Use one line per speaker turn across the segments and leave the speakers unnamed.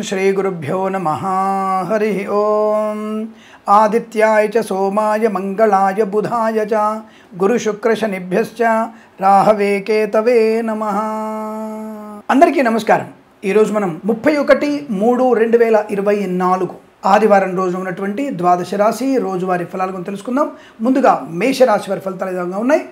శ్రీగురుభ్యో నమ హరి ఓం ఆదిత్యాయ చ సోమాయ మంగళాయ బుధాయ చ గురుశుక్రశనిభ్యశ్చ రాహవే కేతవే నమ అందరికీ నమస్కారం ఈరోజు మనం ముప్పై ఒకటి మూడు రెండు వేల ఇరవై నాలుగు ఆదివారం రోజున ఉన్నటువంటి ద్వాదశ రాశి రోజువారి ఫలాల గురించి తెలుసుకుందాం ముందుగా మేషరాశి వారి ఫలితాలు ఏ విధంగా ఉన్నాయి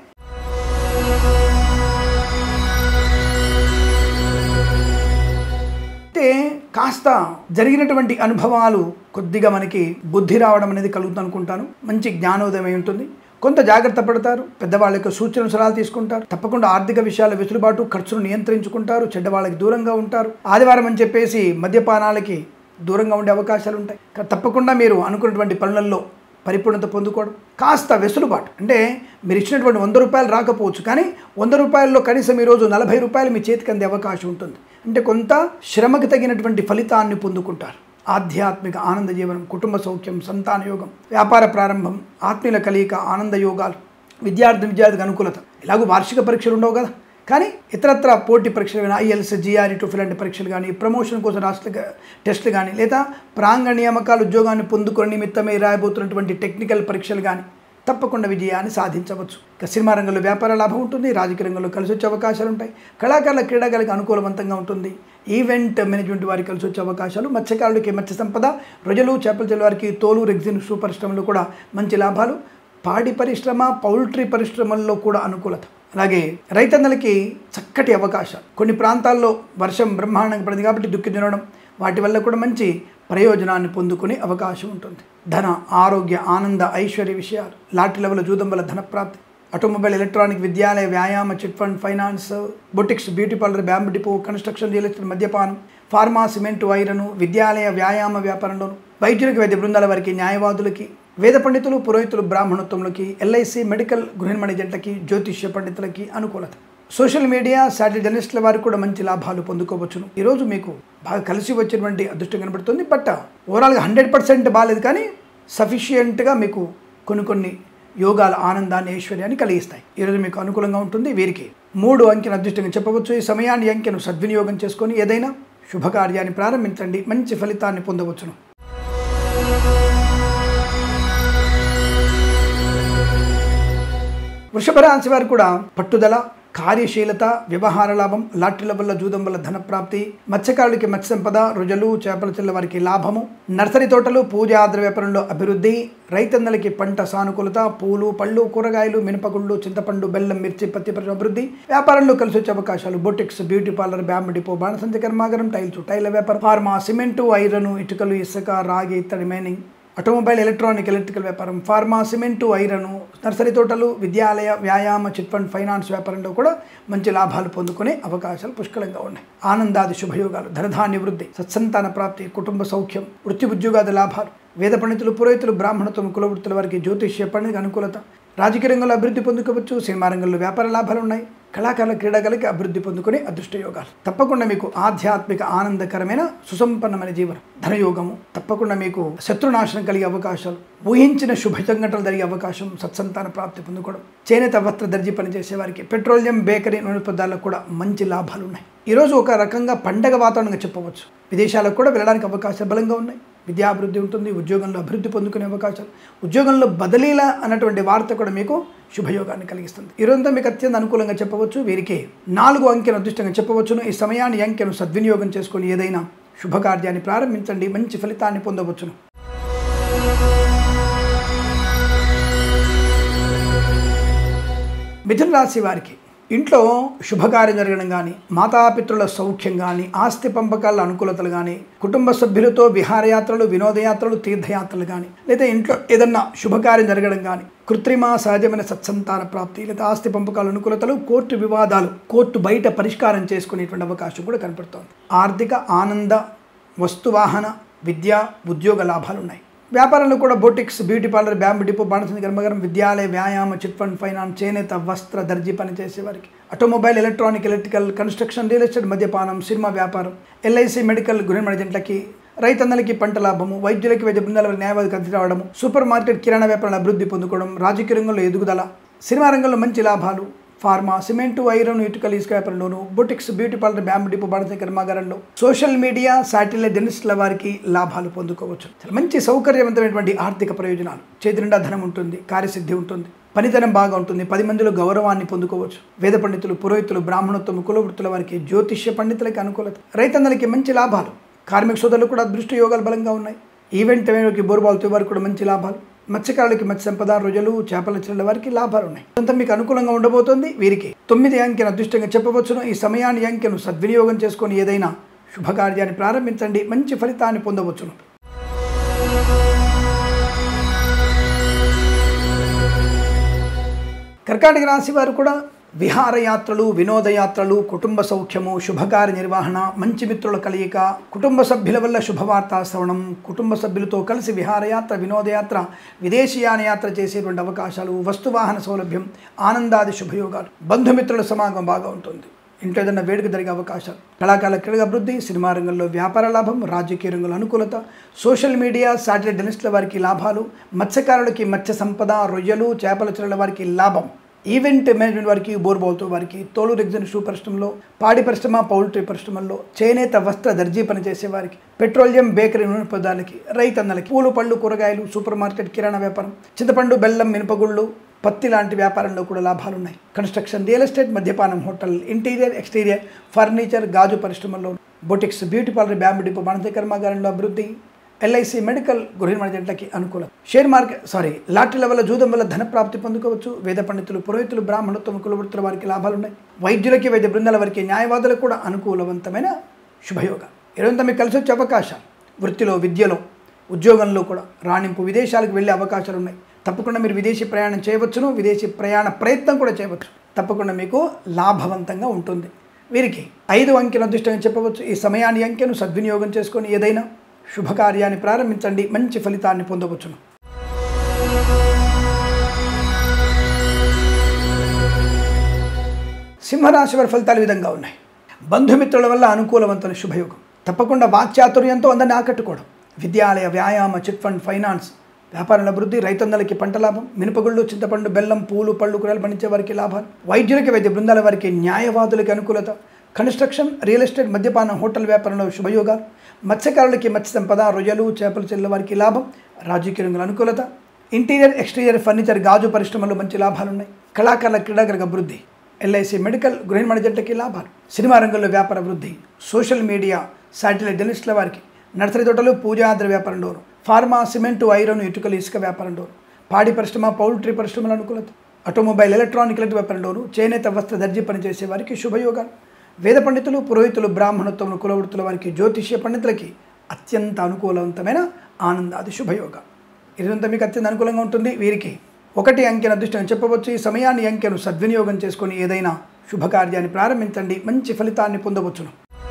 అయితే కాస్త జరిగినటువంటి అనుభవాలు కొద్దిగా మనకి బుద్ధి రావడం అనేది కలుగుతుంది అనుకుంటాను మంచి జ్ఞానోదయం అయి ఉంటుంది కొంత జాగ్రత్త పడతారు పెద్దవాళ్ళ యొక్క సూచన సలహాలు తీసుకుంటారు తప్పకుండా ఆర్థిక విషయాల వెసులుబాటు ఖర్చును నియంత్రించుకుంటారు చెడ్డవాళ్ళకి దూరంగా ఉంటారు ఆదివారం అని చెప్పేసి మద్యపానాలకి దూరంగా ఉండే అవకాశాలు ఉంటాయి కా- తప్పకుండా మీరు అనుకున్నటువంటి పనులలో పరిపూర్ణత పొందుకోవడం కాస్త వెసులుబాటు అంటే మీరు ఇచ్చినటువంటి వంద రూపాయలు రాకపోవచ్చు కానీ వంద రూపాయల్లో కనీసం ఈరోజు నలభై రూపాయలు మీ చేతికి అందే అవకాశం ఉంటుంది అంటే కొంత శ్రమకు తగినటువంటి ఫలితాన్ని పొందుకుంటారు ఆధ్యాత్మిక ఆనంద జీవనం కుటుంబ సౌఖ్యం సంతాన యోగం వ్యాపార ప్రారంభం ఆత్మీయుల కలయిక ఆనంద యోగాలు విద్యార్థి విద్యార్థికి అనుకూలత ఇలాగూ వార్షిక పరీక్షలు ఉండవు కదా కానీ ఇతరత్ర పోటీ పరీక్షలు కానీ ఐఎల్స్ జిఆర్ఈ టోఫిల్ లాంటి పరీక్షలు కానీ ప్రమోషన్ కోసం రాష్ట్ర టెస్టులు కానీ లేదా ప్రాంగణ నియామకాలు ఉద్యోగాన్ని పొందుకునే నిమిత్తమే రాయబోతున్నటువంటి టెక్నికల్ పరీక్షలు కానీ తప్పకుండా విజయాన్ని సాధించవచ్చు ఇక సినిమా రంగంలో వ్యాపార లాభం ఉంటుంది రాజకీయ రంగంలో కలిసి వచ్చే అవకాశాలు ఉంటాయి కళాకారుల క్రీడాకారులకు అనుకూలవంతంగా ఉంటుంది ఈవెంట్ మేనేజ్మెంట్ వారికి కలిసి వచ్చే అవకాశాలు మత్స్యకారులకి మత్స్య సంపద రొజలు చేపల చెల్లి వారికి తోలు రెగ్జిన్ షూ పరిశ్రమలు కూడా మంచి లాభాలు పాడి పరిశ్రమ పౌల్ట్రీ పరిశ్రమల్లో కూడా అనుకూలత అలాగే రైతన్నలకి చక్కటి అవకాశాలు కొన్ని ప్రాంతాల్లో వర్షం బ్రహ్మాండంగా పడింది కాబట్టి దుక్కి దున్నడం వాటి వల్ల కూడా మంచి ప్రయోజనాన్ని పొందుకునే అవకాశం ఉంటుంది ధన ఆరోగ్య ఆనంద ఐశ్వర్య విషయాలు లాటరీ లెవెల్ జూదం వల్ల ధన ప్రాప్తి ఆటోమొబైల్ ఎలక్ట్రానిక్ విద్యాలయ వ్యాయామ chit fund finance boutiques beauty parlour bamboo depot construction real estate మద్యపానం ఫార్మా సిమెంట్ వైరను విద్యాలయ వ్యాయామ వ్యాపారంలోను వైద్యులకి వైద్య బృందాల వారికి న్యాయవాదులకి వేద పండితులు పురోహితులు బ్రాహ్మణోత్తములకి ఎల్ఐసి మెడికల్ గృహిణి జంటకి జ్యోతిష్య పండితులకి అనుకూలత సోషల్ మీడియా శాటిలైట్ జర్నలిస్టుల వారికి కూడా మంచి లాభాలు పొందుకోవచ్చును ఈరోజు మీకు బాగా కలిసి వచ్చినటువంటి అదృష్టం కనబడుతుంది బట్ ఓవరాల్గా హండ్రెడ్ పర్సెంట్ బాగాలేదు కానీ సఫిషియెంట్గా మీకు కొన్ని కొన్ని యోగాల ఆనందాన్ని ఐశ్వర్యాన్ని కలిగిస్తాయి ఈరోజు మీకు అనుకూలంగా ఉంటుంది వీరికి మూడు అంకెను అదృష్టంగా చెప్పవచ్చు ఈ సమయాన్ని అంకెను సద్వినియోగం చేసుకొని ఏదైనా శుభకార్యాన్ని ప్రారంభించండి మంచి ఫలితాన్ని పొందవచ్చును వృషభ రాశి వారు కూడా పట్టుదల కార్యశీలత వ్యవహార లాభం లాటరీల వల్ల జూదం వల్ల ధన ప్రాప్తి మత్స్యకారులకి మత్స్య సంపద రుజలు చేపల చెల్ల వారికి లాభము నర్సరీ తోటలు పూజాద్ర వ్యాపారంలో అభివృద్ధి రైతన్నలకి పంట సానుకూలత పూలు పళ్ళు కూరగాయలు మినపగుళ్ళు చింతపండు బెల్లం మిర్చి పత్తి పరిశ్రమ అభివృద్ధి వ్యాపారంలో కలిసి వచ్చే అవకాశాలు boutiques beauty parlour bamboo depot బాణసంచ కర్మాగారం టైల్స్ టైల వ్యాపారం ఫార్మా సిమెంటు ఐరన్ ఇటుకలు ఇసుక రాగి ఇత్తడి మైనింగ్ ఆటోమొబైల్ ఎలక్ట్రానిక్ ఎలక్ట్రికల్ వ్యాపారం ఫార్మా సిమెంటు ఐరను నర్సరీ తోటలు విద్యాలయ వ్యాయామ చిట్ ఫండ్ ఫైనాన్స్ వ్యాపారంలో కూడా మంచి లాభాలు పొందుకునే అవకాశాలు పుష్కలంగా ఉన్నాయి ఆనందాది శుభయోగాలు ధనధాన్య వృద్ధి సత్సంతాన ప్రాప్తి కుటుంబ సౌఖ్యం వృత్తి ఉద్యోగాది లాభాలు వేద పండితులు పురోహితులు బ్రాహ్మణత్వం కులవృత్తుల వారికి జ్యోతిష్య పండితులకు అనుకూలత రాజకీయ రంగంలో అభివృద్ధి పొందుకోవచ్చు సినిమా రంగంలో వ్యాపార లాభాలు ఉన్నాయి కళాకారుల క్రీడాకారులకి అభివృద్ధి పొందుకునే అదృష్ట యోగాలు తప్పకుండా మీకు ఆధ్యాత్మిక ఆనందకరమైన సుసంపన్నమైన జీవనం ధనయోగము తప్పకుండా మీకు శత్రునాశనం కలిగే అవకాశాలు ఊహించిన శుభ సంఘటనలు జరిగే అవకాశం సత్సంతాన ప్రాప్తి పొందుకోవడం చేనేత వస్త్ర దర్జీ పనిచేసే వారికి పెట్రోలియం బేకరీ నూనె పదార్థాలకు కూడా మంచి లాభాలు ఉన్నాయి ఈరోజు ఒక రకంగా పండగ వాతావరణంగా చెప్పవచ్చు విదేశాలకు కూడా వెళ్ళడానికి అవకాశాలు బలంగా ఉన్నాయి విద్యాభివృద్ధి ఉంటుంది ఉద్యోగంలో అభివృద్ధి పొందుకునే అవకాశాలు ఉద్యోగంలో బదిలీల అన్నటువంటి వార్త కూడా మీకు శుభయోగాన్ని కలిగిస్తుంది ఈరోజంతా మీకు అత్యంత అనుకూలంగా చెప్పవచ్చు వీరికి నాలుగు అంకెను అదృష్టంగా చెప్పవచ్చును ఈ సమయాన్ని అంకెను సద్వినియోగం చేసుకొని ఏదైనా శుభకార్యాన్ని ప్రారంభించండి మంచి ఫలితాన్ని పొందవచ్చును మిథున రాశి వారికి ఇంట్లో శుభకార్యం జరగడం కానీ మాతాపితృల సౌఖ్యం కానీ ఆస్తి పంపకాల అనుకూలతలు కానీ కుటుంబ సభ్యులతో విహారయాత్రలు వినోదయాత్రలు తీర్థయాత్రలు కానీ లేదా ఇంట్లో ఏదన్నా శుభకార్యం జరగడం కానీ కృత్రిమ సహజమైన సత్సంతాన ప్రాప్తి లేదా ఆస్తి పంపకాల అనుకూలతలు కోర్టు వివాదాలు కోర్టు బయట పరిష్కారం చేసుకునేటువంటి అవకాశం కూడా కనపడుతోంది ఆర్థిక ఆనంద వస్తువాహన విద్య ఉద్యోగ లాభాలు ఉన్నాయి వ్యాపారంలో కూడా boutiques beauty parlour bamboo depot బాణసంచి కర్మగారం విద్యాలయ వ్యాయామ చిట్ ఫండ్ ఫైనాన్స్ చేనేత వస్త్ర దర్జీ పనిచేసే వారికి automobile electronic electrical construction real estate మద్యపానం సినిమా వ్యాపారం ఎల్ఐసి మెడికల్ గృహిణి జంటలకి రైతన్నలకి పంట లాభము వైద్యులకి వైద్య బృందాల న్యాయవాది కలిసి రావడము సూపర్ మార్కెట్ కిరాణా వ్యాపారాల అభివృద్ధి పొందుకోవడం రాజకీయ రంగంలో ఎదుగుదల సినిమా రంగంలో మంచి లాభాలు ఫార్మా సిమెంటు ఐరన్ ఇటుకలు ఇసుక వ్యాపారంలోను boutiques beauty parlour bamboo depot భారత కర్మాగారంలో సోషల్ మీడియా శాటిలైట్ డెనిస్ట్ల వారికి లాభాలు పొందుకోవచ్చు చాలా మంచి సౌకర్యవంతమైనటువంటి ఆర్థిక ప్రయోజనాలు చేతి నిండా ధనం ఉంటుంది కార్యసిద్ధి ఉంటుంది పనితనం బాగా ఉంటుంది పది మందిలో గౌరవాన్ని పొందుకోవచ్చు వేద పండితులు పురోహితులు బ్రాహ్మణోత్తమ కులవృత్తుల వారికి జ్యోతిష్య పండితులకి అనుకూలత రైతన్నలకి మంచి లాభాలు కార్మిక సోదరులు కూడా అదృష్ట యోగాలు బలంగా ఉన్నాయి ఈవెంట్ మేరకు బోర్బాల్ వారికి కూడా మంచి లాభాలు మత్స్యకారులకి మత్స్య సంపద రోజులు చేపల చెల్లెల వారికి లాభాలు ఉన్నాయి కొంత మీకు అనుకూలంగా ఉండబోతోంది వీరికి తొమ్మిది అంకెను అదృష్టంగా చెప్పవచ్చును ఈ సమయాన్ని అంకెను సద్వినియోగం చేసుకొని ఏదైనా శుభకార్యాన్ని ప్రారంభించండి మంచి ఫలితాన్ని పొందవచ్చును కర్కాటక రాశి వారు కూడా విహారయాత్రలు వినోదయాత్రలు కుటుంబ సౌఖ్యము శుభకార్య నిర్వహణ మంచి మిత్రుల కలయిక కుటుంబ సభ్యుల వల్ల శుభవార్తా శ్రవణం కుటుంబ సభ్యులతో కలిసి విహారయాత్ర వినోదయాత్ర విదేశీయాన యాత్ర చేసేటువంటి అవకాశాలు వస్తువాహన సౌలభ్యం ఆనందాది శుభయోగాలు బంధుమిత్రుల సమాగం బాగా ఉంటుంది ఇంట్లో ఏదైనా వేడుక జరిగే అవకాశాలు కళాకారుల క్రీడ అభివృద్ధి సినిమా రంగంలో వ్యాపార లాభం రాజకీయ రంగంలో అనుకూలత సోషల్ మీడియా శాటిలైట్ డెనిస్ట్ల వారికి లాభాలు మత్స్యకారులకి మత్స్య సంపద రొయ్యలు చేపల చెరువుల వారికి లాభం ఈవెంట్ మేనేజ్మెంట్ వారికి బోర్బాల్తో వారికి తోలు రెగ్జన్ షూ పరిశ్రమలో పాడి పరిశ్రమ పౌల్ట్రీ పరిశ్రమల్లో చేనేత వస్త్ర దర్జీ పనిచేసే వారికి పెట్రోలియం బేకరీ నూనె పదార్థాలకి రైతన్నలకి పూలు పళ్ళు కూరగాయలు సూపర్ మార్కెట్ కిరాణా వ్యాపారం చింతపండు బెల్లం మినపగుళ్ళు పత్తి లాంటి వ్యాపారంలో కూడా లాభాలు ఉన్నాయి కన్స్ట్రక్షన్ రియల్ ఎస్టేట్ మద్యపానం హోటల్ ఇంటీరియర్ ఎక్స్టీరియర్ ఫర్నిచర్ గాజు పరిశ్రమల్లో boutiques beauty parlour bamboo depot బాణంత కర్మాగారంలో అభివృద్ధి ఎల్ఐసి మెడికల్ గృహ నిర్మాణకి అనుకూలం షేర్ మార్కెట్ సారీ లాటరీల వల్ల జూదం వల్ల ధన ప్రాప్తి పొందుకోవచ్చు వేద పండితులు పురోహితులు బ్రాహ్మణోత్తమ కులవృత్తుల వారికి లాభాలు ఉన్నాయి వైద్యులకి వైద్య బృందాల వారికి న్యాయవాదులకు కూడా అనుకూలవంతమైన శుభయోగం ఇరవంతా మీకు కలిసి వచ్చే అవకాశాలు వృత్తిలో విద్యలో ఉద్యోగంలో కూడా రాణింపు విదేశాలకు వెళ్ళే అవకాశాలు ఉన్నాయి తప్పకుండా మీరు విదేశీ ప్రయాణం చేయవచ్చును విదేశీ ప్రయాణ ప్రయత్నం కూడా చేయవచ్చు తప్పకుండా మీకు లాభవంతంగా ఉంటుంది వీరికి ఐదు అంకెను అదృష్టంగా చెప్పవచ్చు ఈ సమయాన్ని అంకెను సద్వినియోగం చేసుకొని ఏదైనా శుభకార్యాన్ని ప్రారంభించండి మంచి ఫలితాన్ని పొందవచ్చును సింహరాశి వారి ఫలితాలు ఈ విధంగా ఉన్నాయి బంధుమిత్రుల వల్ల అనుకూలవంతమైన శుభయోగం తప్పకుండా వాక్చాతుర్యంతో అందరిని ఆకట్టుకోవడం విద్యాలయ వ్యాయామ చిట్ ఫండ్ ఫైనాన్స్ వ్యాపారాల అభివృద్ధి రైతన్నలకి పంట లాభం మినపగుళ్ళు చింతపండు బెల్లం పూలు పళ్ళు కూరలు పండించే వారికి లాభాలు వైద్యులకి వైద్య బృందాల వారికి న్యాయవాదులకి అనుకూలత కన్స్ట్రక్షన్ రియల్ ఎస్టేట్ మద్యపానం హోటల్ వ్యాపారంలో శుభయోగాలు మత్స్యకారులకి మత్స్య సంపద రొయ్యలు చేపల చెల్లెల వారికి లాభం రాజకీయ రంగుల అనుకూలత ఇంటీరియర్ ఎక్స్టీరియర్ ఫర్నిచర్ గాజు పరిశ్రమలో మంచి లాభాలు ఉన్నాయి కళాకారుల క్రీడాగరక అభివృద్ధి ఎల్ఐసి మెడికల్ గృహ నిర్మాణ జంటకి లాభాలు సినిమా రంగంలో వ్యాపార అభివృద్ధి సోషల్ మీడియా శాటిలైట్ జర్నలిస్టుల వారికి నర్సరీ తోటలు పూజాద్ర వ్యాపారంలోను ఫార్మా సిమెంటు ఐరన్ ఇటుకలు ఇసుక వ్యాపారంలోను పాడి పరిశ్రమ పౌల్ట్రీ పరిశ్రమల అనుకూలత ఆటోమొబైల్ ఎలక్ట్రానిక్ ఎలక్ట్రిక్ వ్యాపారంలోను చేనేత వస్త్ర దర్జీ పనిచేసే వారికి శుభయోగాలు వేద పండితులు పురోహితులు బ్రాహ్మణోత్తములు కులవృత్తుల వారికి జ్యోతిష్య పండితులకి అత్యంత అనుకూలవంతమైన ఆనందాది శుభయోగం ఇదంతా మీకు అత్యంత అనుకూలంగా ఉంటుంది వీరికి ఒకటి అంకెను అదృష్టం చెప్పవచ్చు ఈ సమయాన్ని అంకెను సద్వినియోగం చేసుకొని ఏదైనా శుభకార్యాన్ని ప్రారంభించండి మంచి ఫలితాన్ని పొందవచ్చును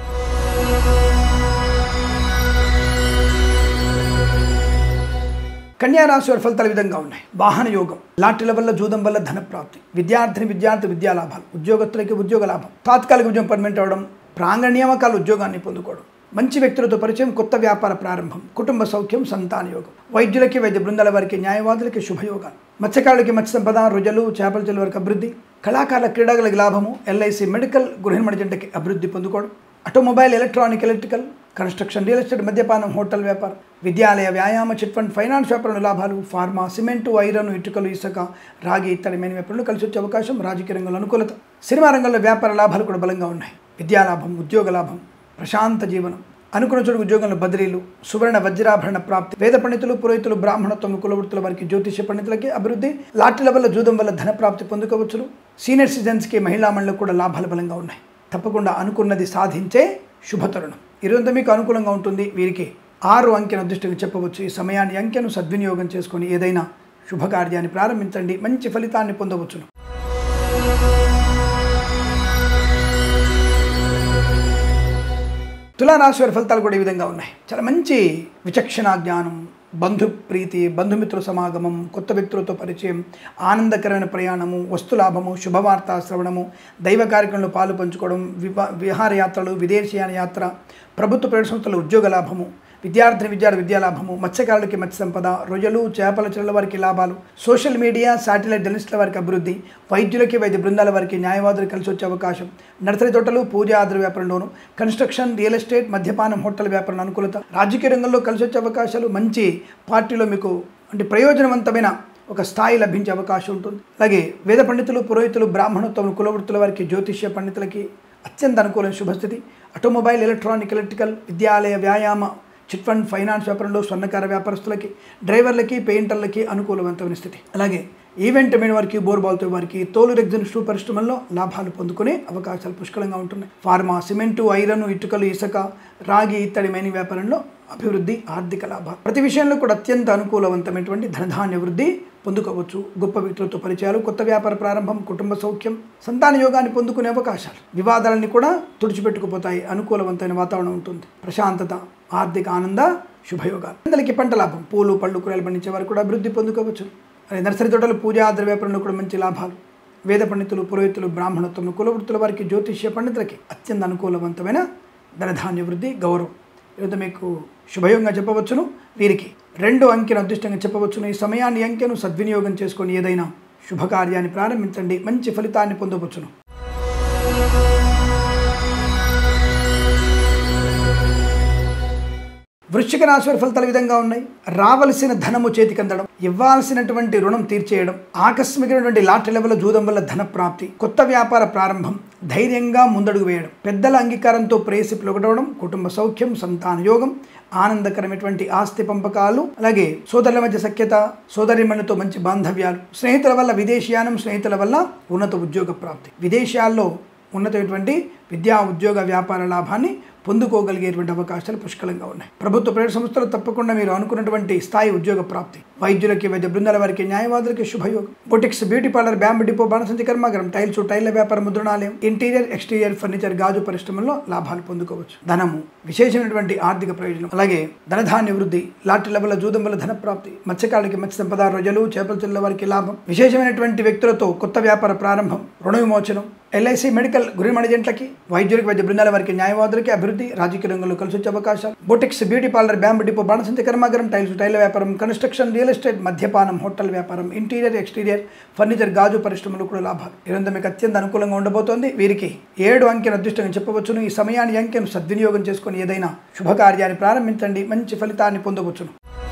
కన్యారాశి వారి ఫలితాలు ఈ విధంగా ఉన్నాయి వాహన యోగం లాటరీల వల్ల జూదం వల్ల ధన ప్రాప్తి విద్యార్థిని విద్యార్థి విద్యా లాభాలు ఉద్యోగస్తులకి ఉద్యోగ లాభం తాత్కాలిక ఉద్యోగం పర్మనెంట్ అవ్వడం ప్రాంగణ నియామకాలు ఉద్యోగాన్ని పొందుకోవడం మంచి వ్యక్తులతో పరిచయం కొత్త వ్యాపార ప్రారంభం కుటుంబ సౌఖ్యం సంతాన యోగం వైద్యులకి వైద్య బృందాల వారికి న్యాయవాదులకి శుభయోగాలు మత్స్యకారులకి మత్స్య సంపద రొయ్యలు చేపల చెల్లి వారికి అభివృద్ధి కళాకారుల క్రీడాలకు లాభము ఎల్ఐసి మెడికల్ గృహ నిర్మాణ జంటకి అభివృద్ధి పొందుకోవడం automobile electronic electrical construction real estate మద్యపానం హోటల్ వ్యాపారం విద్యాలయ వ్యాయామ చిట్ ఫండ్ ఫైనాన్స్ వ్యాపారంలో లాభాలు ఫార్మా సిమెంటు ఐరన్ ఇటుకలు ఇసుక రాగి ఇత్తడి వ్యాపారంలో కలిసి వచ్చే అవకాశం రాజకీయ రంగంలో అనుకూలత సినిమా రంగంలో వ్యాపార లాభాలు కూడా బలంగా ఉన్నాయి విద్యాలాభం ఉద్యోగ లాభం ప్రశాంత జీవనం అనుకున్న చోటు ఉద్యోగంలో బదిలీలు సువర్ణ వజ్రాభరణ ప్రాప్తి వేద పండితులు పురోహితులు బ్రాహ్మణత్వం కులవృత్తుల వారికి జ్యోతిష పండితులకి అభివృద్ధి లాటరీల వల్ల జూదం వల్ల ధన ప్రాప్తి పొందుకోవచ్చును సీనియర్ సిటిజన్స్కి మహిళా మండలకు కూడా లాభాలు బలంగా ఉన్నాయి తప్పకుండా అనుకున్నది సాధించే శుభతరుణం ఇరువంతా మీకు అనుకూలంగా ఉంటుంది వీరికి ఆరు అంకెను అదృష్టంగా చెప్పవచ్చు ఈ సమయాన్ని అంకెను సద్వినియోగం చేసుకొని ఏదైనా శుభకార్యాన్ని ప్రారంభించండి మంచి ఫలితాన్ని పొందవచ్చును తులారాశి వారి ఫలితాలు కూడా ఈ విధంగా ఉన్నాయి చాలా మంచి విచక్షణ జ్ఞానం బంధు ప్రీతి బంధుమిత్రుల సమాగమం కొత్త వ్యక్తులతో పరిచయం ఆనందకరమైన ప్రయాణము వస్తులాభము శుభవార్త శ్రవణము దైవ కార్యక్రమంలో పాలు పంచుకోవడం వివా విహారయాత్రలు విదేశీయాన యాత్ర ప్రభుత్వ ప్రైవేట్ సంస్థల ఉద్యోగ లాభము విద్యార్థిని విద్యార్థి విద్యాలాభము మత్స్యకారులకి మత్స్య సంపద రొయ్యలు చేపల చెరువుల వారికి లాభాలు సోషల్ మీడియా శాటిలైట్ జర్నలిస్టుల వారికి అభివృద్ధి వైద్యులకి వైద్య బృందాల వారికి న్యాయవాదులు కలిసి వచ్చే అవకాశం నర్సరీ తోటలు పూజ ఆధార వ్యాపారంలోను కన్స్ట్రక్షన్ రియల్ ఎస్టేట్ మద్యపానం హోటల్ వ్యాపారం అనుకూలత రాజకీయ రంగంలో కలిసి వచ్చే అవకాశాలు మంచి పార్టీలో మీకు అంటే ప్రయోజనవంతమైన ఒక స్థాయి లభించే అవకాశం ఉంటుంది అలాగే వేద పండితులు పురోహితులు బ్రాహ్మణోత్తములు కులవృత్తుల వారికి జ్యోతిష్య పండితులకి అత్యంత అనుకూలమైన శుభస్థితి ఆటోమొబైల్ ఎలక్ట్రానిక్ ఎలక్ట్రికల్ విద్యాలయ వ్యాయామ చిట్ ఫండ్ ఫైనాన్స్ వ్యాపారంలో స్వర్ణకార వ్యాపారస్తులకి డ్రైవర్లకి పెయింటర్లకి అనుకూలవంతమైన స్థితి అలాగే ఈవెంట్ అయిన వారికి బోర్బాల్తో వారికి తోలు రెగ్జిన్ షూ పరిశ్రమల్లో లాభాలు పొందుకునే అవకాశాలు పుష్కలంగా ఉంటున్నాయి ఫార్మా సిమెంటు ఐరన్ ఇటుకలు ఇసుక రాగి ఇత్తడి మైని వ్యాపారంలో అభివృద్ధి ఆర్థిక లాభాలు ప్రతి విషయంలో కూడా అత్యంత అనుకూలవంతమైనటువంటి ధనధాన్య వృద్ధి పొందుకోవచ్చు గొప్ప వ్యక్తులతో పరిచయాలు కొత్త వ్యాపార ప్రారంభం కుటుంబ సౌఖ్యం సంతాన యోగాన్ని పొందుకునే అవకాశాలు వివాదాలన్నీ కూడా తుడిచిపెట్టుకుపోతాయి అనుకూలవంతమైన వాతావరణం ఉంటుంది ప్రశాంతత ఆర్థిక ఆనంద శుభయోగాలు అందరికి పంట లాభం పూలు పళ్ళు కూరలు పండించే వారు కూడా అభివృద్ధి పొందుకోవచ్చు అదే నర్సరీ తోటలు పూజా ఆద్ర వ్యాపారంలో కూడా మంచి లాభాలు వేద పండితులు పురోహితులు బ్రాహ్మణత్వము కులవృత్తుల వారికి జ్యోతిష్య పండితులకి అత్యంత అనుకూలవంతమైన ధనధాన్య వృద్ధి గౌరవం ఈరోజు మీకు శుభయోగంగా చెప్పవచ్చును వీరికి రెండు అంకెను అదృష్టంగా చెప్పవచ్చును ఈ సమయాన్ని ఈ అంకెను సద్వినియోగం చేసుకొని ఏదైనా శుభకార్యాన్ని ప్రారంభించండి మంచి ఫలితాన్ని పొందవచ్చును వృశ్చిక రాశి వారి ఫలితాలు ఈ విధంగా ఉన్నాయి రావలసిన ధనము చేతికి అందడం ఇవ్వాల్సినటువంటి రుణం తీర్చేయడం ఆకస్మికమైనటువంటి లాటరీ లెవెల్ జూదం వల్ల ధన ప్రాప్తి కొత్త వ్యాపార ప్రారంభం ధైర్యంగా ముందడుగు వేయడం పెద్దల అంగీకారంతో ప్రేసి పిలువడవడం కుటుంబ సౌఖ్యం సంతాన యోగం ఆనందకరమైనటువంటి ఆస్తి పంపకాలు అలాగే సోదరుల మధ్య సఖ్యత సోదరిమణులతో మంచి బాంధవ్యాలు స్నేహితుల వల్ల విదేశీయానం స్నేహితుల వల్ల ఉన్నత ఉద్యోగ ప్రాప్తి విదేశాల్లో ఉన్నతమైనటువంటి విద్యా ఉద్యోగ వ్యాపార లాభాన్ని పొందుకోగలిగేటువంటి అవకాశాలు పుష్కలంగా ఉన్నాయి ప్రభుత్వ ప్రైవేట్ సంస్థలు తప్పకుండా మీరు అనుకున్నటువంటి స్థాయి ఉద్యోగ ప్రాప్తి వైద్యులకి వైద్య బృందాల వారికి న్యాయవాదులకి శుభయోగం boutiques beauty parlour bamboo depot బాణసంచి కర్మాగారం టైల్స్ టైల్ల వ్యాపార ముద్రణాలయం ఇంటీరియర్ ఎక్స్టీరియర్ ఫర్నిచర్ గాజు పరిశ్రమల్లో లాభాలు పొందుకోవచ్చు ధనము విశేషమైనటువంటి ఆర్థిక ప్రయోజనం అలాగే ధనధాన్య వృద్ధి లాటరీ లెవెల్ జూదం వల్ల ధన ప్రాప్తి మత్స్యకారులకి మత్స్య సంపద రొయ్యలు చేపల చెల్ల వారికి లాభం విశేషమైనటువంటి వ్యక్తులతో కొత్త వ్యాపార ప్రారంభం రుణ విమోచనం ఎల్ఐసి మెడికల్ గృహ మేనేజెంట్లకి వైద్యులకి వైద్య బృందాల వారికి న్యాయవాదులకి అభివృద్ధి రాజకీయ రంగంలో కలిసి వచ్చే అవకాశాలు boutiques beauty parlour bamboo depot బాణసంచి కర్మాగారం టైల్స్ టైల్ వ్యాపారం కన్స్ట్రక్షన్ రియల్ ఎస్టేట్ మద్యపానం హోటల్ వ్యాపారం ఇంటీరియర్ ఎక్స్టీరియర్ ఫర్నిచర్ గాజు పరిశ్రమలు కూడా లాభాలు ఇదంతా మీకు అత్యంత అనుకూలంగా ఉండబోతోంది వీరికి ఏడు అంకెను అదృష్టంగా చెప్పవచ్చును ఈ సమయాన్ని అంకెను సద్వినియోగం చేసుకొని ఏదైనా శుభకార్యాన్ని ప్రారంభించండి మంచి ఫలితాన్ని పొందవచ్చును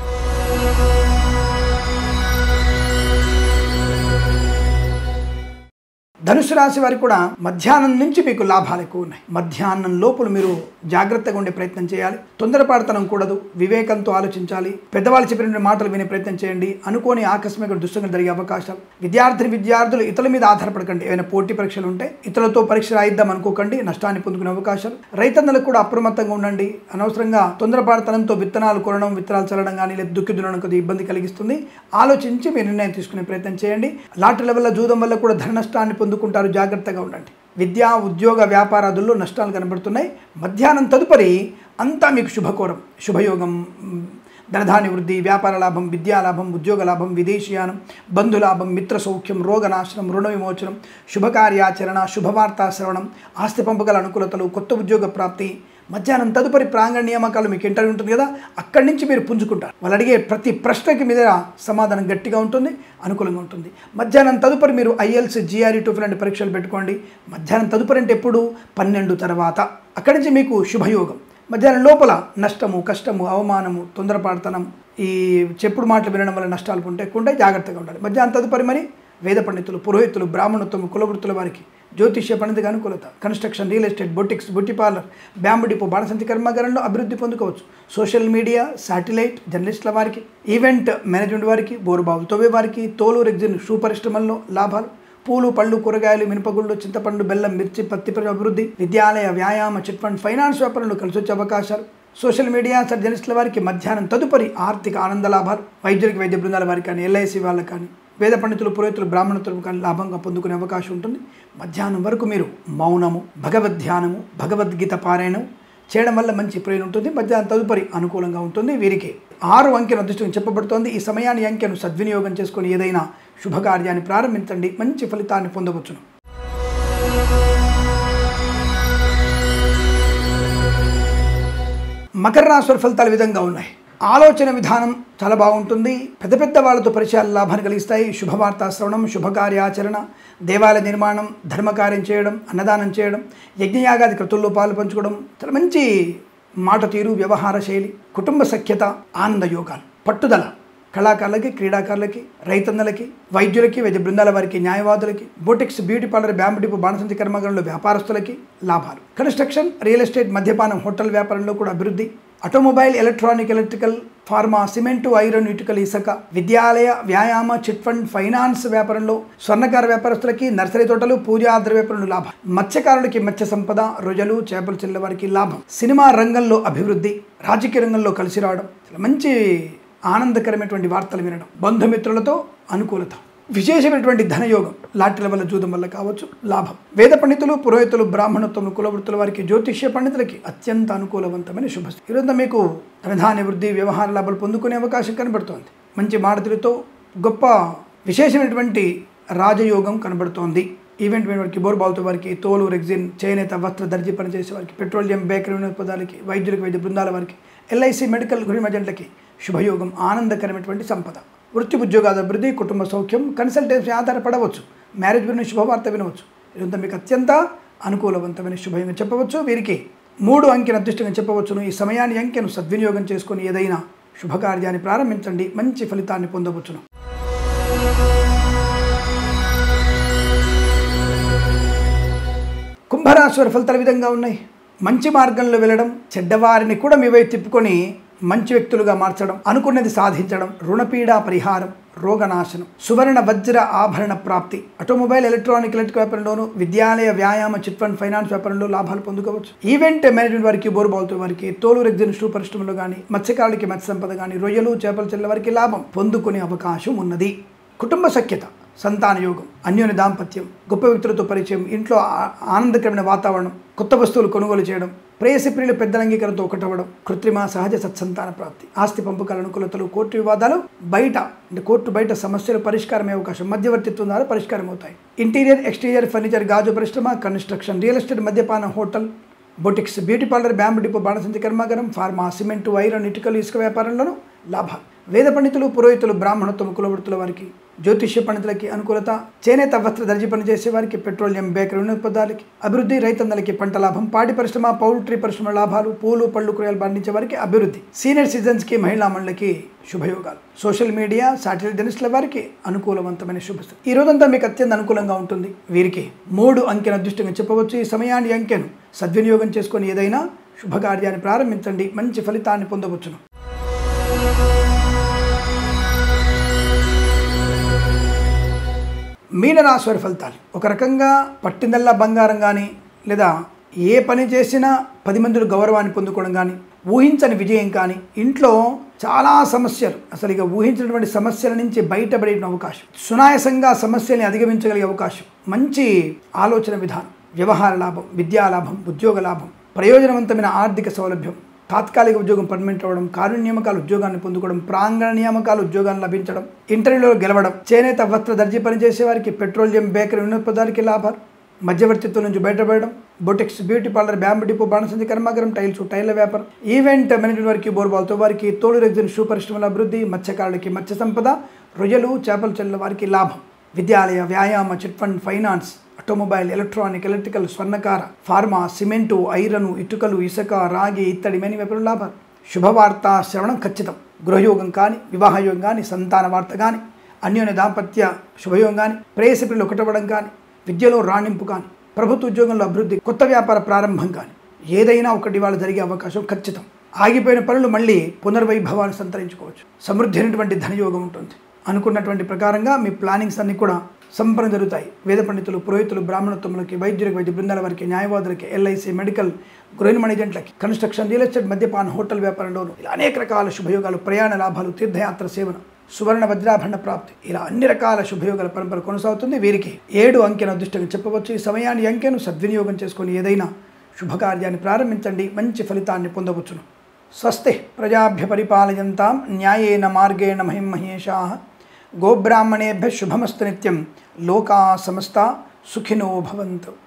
ధనుసు రాశి వారికి కూడా మధ్యాహ్నం నుంచి మీకు లాభాలు ఎక్కువ ఉన్నాయి మధ్యాహ్నం లోపల మీరు జాగ్రత్తగా ఉండే ప్రయత్నం చేయాలి తొందరపాటుతనం కూడదు వివేకంతో ఆలోచించాలి పెద్దవాళ్ళు చెప్పిన మాటలు వినే ప్రయత్నం చేయండి అనుకోని ఆకస్మిక దుస్సంగం జరిగే అవకాశాలు విద్యార్థిని విద్యార్థులు ఇతరుల మీద ఆధారపడకండి ఏమైనా పోటీ పరీక్షలు ఉంటే ఇతరులతో పరీక్ష రాయిద్దాం అనుకోకండి నష్టాన్ని పొందుకునే అవకాశాలు రైతన్నలకు కూడా అప్రమత్తంగా ఉండండి అనవసరంగా తొందరపాటుతనంతో విత్తనాలు కొనడం విత్తనాలు చల్లడం కానీ లేదా దుక్కి దున్నడం కొద్దిగా ఇబ్బంది కలిగిస్తుంది ఆలోచించి మీరు నిర్ణయం తీసుకునే ప్రయత్నం చేయండి లాటరీ లెవెల్లో జూదం వల్ల కూడా ధన నష్టాన్ని పొందుకుంటారు జాగ్రత్తగా ఉండండి విద్యా ఉద్యోగ వ్యాపారాదుల్లో నష్టాలు కనబడుతున్నాయి మధ్యాహ్నం తదుపరి అంతా మీకు శుభకోరం శుభయోగం మ్, ధనధాన్య వృద్ధి వ్యాపార లాభం విద్యా లాభం ఉద్యోగ లాభం విదేశీయానం బంధులాభం మిత్ర సౌఖ్యం రోగనాశనం రుణ విమోచనం శుభకార్యాచరణ శుభవార్తా శ్రవణం ఆస్తి పంపగల అనుకూలతలు కొత్త ఉద్యోగ ప్రాప్తి మధ్యాహ్నం తదుపరి ప్రాంగణ నియామకాలు మీకు ఇంటర్వ్యూ ఉంటుంది కదా అక్కడి నుంచి మీరు పుంజుకుంటారు వాళ్ళు అడిగే ప్రతి ప్రశ్నకి మీద సమాధానం గట్టిగా ఉంటుంది అనుకూలంగా ఉంటుంది మధ్యాహ్నం తదుపరి మీరు ఐఎల్స్ జిఆర్ఈ టూ లాంటి పరీక్షలు పెట్టుకోండి మధ్యాహ్నం తదుపరి అంటే ఎప్పుడు పన్నెండు తర్వాత అక్కడి నుంచి మీకు శుభయోగం మధ్యాహ్నం లోపల నష్టము కష్టము అవమానము తొందరపాటుతనం ఈ చెప్పుడు మాటలు వినడం వల్ల నష్టాలు ఉంటే ఎక్కువ ఉంటాయి జాగ్రత్తగా ఉండాలి మధ్యాహ్నం తదుపరి మరి వేద పండితులు పురోహితులు బ్రాహ్మణత్వము కులవృత్తుల వారికి జ్యోతిష్య పండితుగా అనుకూలత construction real estate boutiques beauty parlour bamboo depot బాణసంతి కర్మాగారంలో అభివృద్ధి పొందుకోవచ్చు సోషల్ మీడియా శాటిలైట్ జర్నలిస్టుల వారికి ఈవెంట్ మేనేజ్మెంట్ వారికి బోరుబావులు తవ్వే వారికి తోలు రెగ్జిన్ షూ పరిశ్రమల్లో లాభాలు పూలు పళ్ళు కూరగాయలు మినపగుళ్ళు చింతపండు బెల్లం మిర్చి పత్తి పరిశ్రమ అభివృద్ధి విద్యాలయ వ్యాయామ చిట్ ఫండ్ ఫైనాన్స్ వ్యాపారంలో కలిసి వచ్చే అవకాశాలు సోషల్ మీడియా జర్నలిస్టుల వారికి మధ్యాహ్నం తదుపరి ఆర్థిక ఆనంద లాభాలు వైద్యులకి వైద్య బృందాల వారికి కానీ ఎల్ఐసి వాళ్ళకి కానీ వేద పండితులు పురోహితులు బ్రాహ్మణతులు కానీ లాభంగా పొందుకునే అవకాశం ఉంటుంది మధ్యాహ్నం వరకు మీరు మౌనము భగవద్ ధ్యానము భగవద్గీత పారాయణం చేయడం వల్ల మంచి ప్రయోజనం ఉంటుంది మధ్యాహ్నం తదుపరి అనుకూలంగా ఉంటుంది వీరికి ఆరు అంకెను అదృష్టం చెప్పబడుతోంది ఈ సమయాన్ని ఈ అంకెను సద్వినియోగం చేసుకొని ఏదైనా శుభకార్యాన్ని ప్రారంభించండి మంచి ఫలితాన్ని పొందవచ్చును మకర రాశి వారి ఫలితాలు ఈ విధంగా ఉన్నాయి ఆలోచన విధానం చాలా బాగుంటుంది పెద్ద పెద్ద వాళ్ళతో పరిచయాలు లాభాన్ని కలిగిస్తాయి శుభవార్తా శ్రవణం శుభకార్యాచరణ దేవాలయ నిర్మాణం ధర్మకార్యం చేయడం అన్నదానం చేయడం యజ్ఞయాగాది కృతుల్లో పాలు పంచుకోవడం చాలా మంచి మాట తీరు వ్యవహార శైలి కుటుంబ సఖ్యత ఆనంద యోగాలు పట్టుదల కళాకారులకి క్రీడాకారులకి రైతన్నలకి వైద్యులకి వైద్య బృందాల వారికి న్యాయవాదులకి boutiques beauty parlour bamboo depot బాణసంచి కర్మాగారంలో వ్యాపారస్తులకి లాభాలు కన్స్ట్రక్షన్ రియల్ ఎస్టేట్ మద్యపానం హోటల్ వ్యాపారంలో కూడా అభివృద్ధి automobile electronic electrical pharma cement iron ఇటుకలు ఇసుక విద్యాలయ వ్యాయామ చిట్ ఫండ్ ఫైనాన్స్ వ్యాపారంలో స్వర్ణకార వ్యాపారస్తులకి నర్సరీ తోటలు పూజా ద్రవ్యాపారంలో లాభం మత్స్యకారులకి మత్స్య సంపద రొజలు చేపలు చెల్లె వారికి లాభం సినిమా రంగంలో అభివృద్ధి రాజకీయ రంగంలో కలిసి రావడం చాలా మంచి ఆనందకరమైనటువంటి వార్తలు వినడం బంధుమిత్రులతో అనుకూలత విశేషమైనటువంటి ధనయోగం లాటరీల వల్ల జూదం వల్ల కావచ్చు లాభం వేద పండితులు పురోహితులు బ్రాహ్మణత్వం కులవృత్తుల వారికి జ్యోతిష్య పండితులకి అత్యంత అనుకూలవంతమైన శుభ ఈరోజు మీకు ధనధాన్య వృద్ధి వ్యవహార లాభాలు పొందుకునే అవకాశం కనబడుతోంది మంచి మాడతులతో గొప్ప విశేషమైనటువంటి రాజయోగం కనబడుతోంది ఈవెంట్ వారికి బోర్బాల్తో వారికి తోలు రెగ్జిన్ చేనేత వస్త్ర దర్జీ పనిచేసే వారికి పెట్రోలియం బేకరీ వినోదాలకి వైద్యులకు వైద్య బృందాల వారికి ఎల్ఐసి మెడికల్ గృహమజెంట్లకి శుభయోగం ఆనందకరమైనటువంటి సంపద వృత్తి ఉద్యోగాల అభివృద్ధి కుటుంబ సౌఖ్యం కన్సల్టెన్సీ ఆధారపడవచ్చు మ్యారేజ్ గురించి శుభవార్త వినవచ్చు ఇదంతా మీకు అత్యంత అనుకూలవంతమైన శుభయోగం చెప్పవచ్చు వీరికి మూడు అంకెను అదృష్టంగా చెప్పవచ్చును ఈ సమయాన్ని అంకెను సద్వినియోగం చేసుకొని ఏదైనా శుభకార్యాన్ని ప్రారంభించండి మంచి ఫలితాన్ని పొందవచ్చును కుంభరాశి వారి ఫలితాలు ఈ విధంగా ఉన్నాయి మంచి మార్గంలో వెళ్ళడం చెడ్డవారిని కూడా మీ వైపు తిప్పుకొని మంచి వ్యక్తులుగా మార్చడం అనుకున్నది సాధించడం రుణపీడ పరిహారం రోగనాశనం సువర్ణ వజ్ర ఆభరణ ప్రాప్తి ఆటోమొబైల్ ఎలక్ట్రానిక్ ఎలక్ట్రిక్ వ్యాపారంలోను విద్యాలయ వ్యాయామ చిట్ ఫండ్ ఫైనాన్స్ వ్యాపారంలో లాభాలు పొందుకోవచ్చు ఈవెంట్ మేనేజ్మెంట్ వారికి బోరుబాల్తో వారికి తోలు రెగ్జిన్ షూ పరిశ్రమలో కానీ మత్స్యకారులకి మత్స్య సంపద కానీ రొయ్యలు చేపలు చెల్ల వారికి లాభం పొందుకునే అవకాశం ఉన్నది కుటుంబ సఖ్యత సంతాన యోగం అన్యోన్య దాంపత్యం గొప్ప వ్యక్తులతో పరిచయం ఇంట్లో ఆ- ఆనందకరమైన వాతావరణం కొత్త వస్తువులు కొనుగోలు చేయడం ప్రేయసి ప్రియులు పెద్దల అంగీకారంతో ఒకటవడం కృత్రిమ సహజ సత్సంతాన ప్రాప్తి ఆస్తి పంపకాల అనుకూలతలు కోర్టు వివాదాలు బయట అంటే కోర్టు బయట సమస్యలు పరిష్కారమే అవకాశం మధ్యవర్తిత్వం ద్వారా పరిష్కారం అవుతాయి ఇంటీరియర్ ఎక్స్టీరియర్ ఫర్నిచర్ గాజు పరిశ్రమ కన్స్ట్రక్షన్ రియల్ ఎస్టేట్ మద్యపానం hotel boutiques beauty parlour bamboo depot బాణసంచి కర్మాగారం ఫార్మా సిమెంటు ఐరన్ ఇటుకలు ఇసుక వ్యాపారంలోనూ లాభాలు వేద పండితులు పురోహితులు బ్రాహ్మణత్వం కులవృత్తుల వారికి జ్యోతిష్య పండితులకి అనుకూలత చేనేత వస్త్ర దర్జీ పనిచేసే వారికి పెట్రోలియం బేకరీ వినోత్పదాలకి అభివృద్ధి రైతన్నలకి పంట లాభం పాడి పరిశ్రమ పౌల్ట్రీ పరిశ్రమ లాభాలు పూలు పళ్ళు కూరగాయలు పండించే వారికి అభివృద్ధి సీనియర్ సిటిజన్స్కి మహిళా మండలికి శుభయోగాలు సోషల్ మీడియా సాటిలైట్ జర్నలిస్టుల వారికి అనుకూలవంతమైన శుభస్థితి ఈ రోజంతా మీకు అత్యంత అనుకూలంగా ఉంటుంది వీరికి మూడు అంకెను అదృష్టంగా చెప్పవచ్చు ఈ సమయాన్ని అంకెను సద్వినియోగం చేసుకొని ఏదైనా శుభకార్యాన్ని ప్రారంభించండి మంచి ఫలితాన్ని పొందవచ్చును మీనరాశి వారి ఫలితాలు ఒక రకంగా పట్టిందల్లా బంగారం కానీ లేదా ఏ పని చేసినా పది మందిలో గౌరవాన్ని పొందుకోవడం కానీ ఊహించని విజయం కానీ ఇంట్లో చాలా సమస్యలు అసలు ఇక ఊహించినటువంటి సమస్యల నుంచి బయటపడే అవకాశం సునాయాసంగా సమస్యల్ని అధిగమించగలిగే అవకాశం మంచి ఆలోచన విధానం వ్యవహార లాభం విద్యా లాభం ఉద్యోగ లాభం ప్రయోజనవంతమైన ఆర్థిక సౌలభ్యం తాత్కాలిక ఉద్యోగం పర్మనెంట్ అవ్వడం కారు నియామకాలు ఉద్యోగాన్ని పొందుకోవడం ప్రాంగణ నియామకాలు ఉద్యోగాన్ని లభించడం ఇంటర్వ్యూలో గెలవడం చేనేత వస్త్ర దర్జీ పనిచేసే వారికి పెట్రోలియం బేకరీ వినోత్పదాలకి లాభాలు మధ్యవర్తిత్వం నుంచి బయటపడడం boutiques beauty parlour bamboo depot బాణసంచి కర్మాగారం టైల్స్ టైర్ల వ్యాపారం ఈవెంట్ మేనేజ్మెంట్ వారికి బోర్బాల్తో వారికి తోలు రెగ్జిన్ షూ పరిశ్రమల అభివృద్ధి మత్స్యకారులకి మత్స్య సంపద రొయ్యలు చేపలు చెల్ల వారికి లాభం విద్యాలయ వ్యాయామ chit fund finance automobile electronic electrical స్వర్ణకార ఫార్మా సిమెంటు ఐరను ఇటుకలు ఇసుక రాగి ఇత్తడి మేని వ్యాపారం లాభాలు శుభవార్త శ్రవణం ఖచ్చితం గృహయోగం కానీ వివాహయోగం కానీ సంతాన వార్త కానీ అన్యోన్య దాంపత్య శుభయోగం కానీ ప్రేయసిపులు ఒకటవ్వడం కానీ విద్యలో రాణింపు కానీ ప్రభుత్వ ఉద్యోగంలో అభివృద్ధి కొత్త వ్యాపార ప్రారంభం కానీ ఏదైనా ఒకటి వాళ్ళ జరిగే అవకాశం ఖచ్చితం ఆగిపోయిన పనులు మళ్ళీ పునర్వైభవాన్ని సంతరించుకోవచ్చు సమృద్ధి అయినటువంటి ధనయోగం ఉంటుంది అనుకున్నటువంటి ప్రకారంగా మీ ప్లానింగ్స్ అన్నీ కూడా సంపన్న జరుగుతాయి వేద పండితులు పురోహితులు బ్రాహ్మణత్వములకి వైద్యులకి వైద్య బృందాల వారికి న్యాయవాదులకి ఎల్ఐసి మెడికల్ గృహిణి ఏజెంట్లకి కన్స్ట్రక్షన్ రియల్ ఎస్టేట్ మద్యపాన హోటల్ వ్యాపారంలోను ఇలా అనేక రకాల శుభయోగాలు ప్రయాణ లాభాలు తీర్థయాత్ర సేవన సువర్ణ వజ్రాభరణ ప్రాప్తి ఇలా అన్ని రకాల శుభయోగాల పరంపర కొనసాగుతుంది వీరికి ఏడు అంకెను అదృష్టంగా చెప్పవచ్చు ఈ సమయాన్ని ఈ అంకెను సద్వినియోగం చేసుకొని ఏదైనా శుభకార్యాన్ని ప్రారంభించండి మంచి ఫలితాన్ని పొందవచ్చును స్వస్తి ప్రజాభ్య పరిపాలయంతాం న్యాయేన మార్గేణ మహిం మహేషా గోబ్రాహ్మణేభ్య శుభమస్తు నిత్యం లోకా సమస్త సుఖినో భవంతు